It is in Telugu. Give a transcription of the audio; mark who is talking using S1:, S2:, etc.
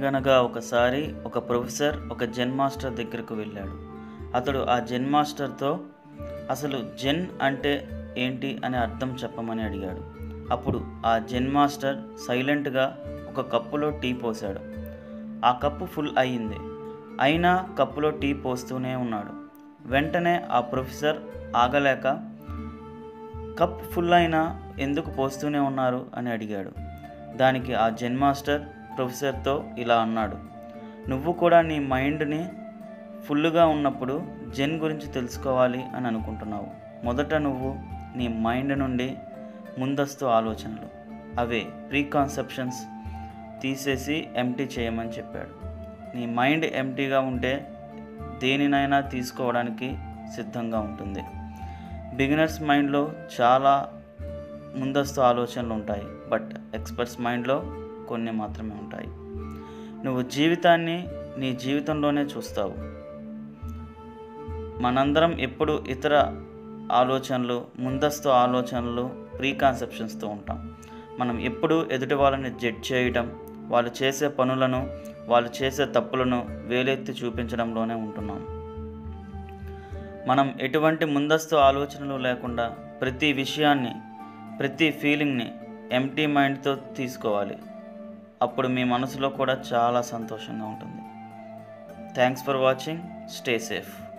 S1: అనగనగా ఒకసారి ఒక ప్రొఫెసర్ ఒక జెన్ మాస్టర్ దగ్గరకు వెళ్ళాడు అతడు ఆ జెన్ మాస్టర్తో అసలు జెన్ అంటే ఏంటి అని అర్థం చెప్పమని అడిగాడు అప్పుడు ఆ జెన్ మాస్టర్ సైలెంట్గా ఒక కప్పులో టీ పోశాడు ఆ కప్పు ఫుల్ అయ్యింది అయినా కప్పులో టీ పోస్తూనే ఉన్నాడు వెంటనే ఆ ప్రొఫెసర్ ఆగలేక కప్ ఫుల్ అయినా ఎందుకు పోస్తూనే ఉన్నారు అని అడిగాడు దానికి ఆ జెన్ మాస్టర్ ప్రొఫెసర్తో ఇలా అన్నాడు నువ్వు కూడా నీ మైండ్ని ఫుల్గా ఉన్నప్పుడు జెన్ గురించి తెలుసుకోవాలి అని అనుకుంటున్నావు మొదట నువ్వు నీ మైండ్ నుండి ముందస్తు ఆలోచనలు అవే ప్రీకాన్సెప్షన్స్ తీసేసి ఎంటీ చేయమని చెప్పాడు నీ మైండ్ ఎంటీగా ఉంటే దేనినైనా తీసుకోవడానికి సిద్ధంగా ఉంటుంది బిగినర్స్ మైండ్లో చాలా ముందస్తు ఆలోచనలు ఉంటాయి బట్ ఎక్స్పర్ట్స్ మైండ్లో కొన్ని మాత్రమే ఉంటాయి నువ్వు జీవితాన్ని నీ జీవితంలోనే చూస్తావు మనందరం ఎప్పుడు ఇతర ఆలోచనలు ముందస్తు ఆలోచనలు ప్రీకాన్సెప్షన్స్తో ఉంటాం మనం ఎప్పుడు ఎదుటి వాళ్ళని జడ్జ్ చేయడం వాళ్ళు చేసే పనులను వాళ్ళు చేసే తప్పులను వేలెత్తి చూపించడంలోనే ఉంటున్నాం మనం ఎటువంటి ముందస్తు ఆలోచనలు లేకుండా ప్రతి విషయాన్ని ప్రతి ఫీలింగ్ని ఎంటీ మైండ్తో తీసుకోవాలి అప్పుడు మీ మనసులో కూడా చాలా సంతోషంగా ఉంటుంది thanks for watching stay safe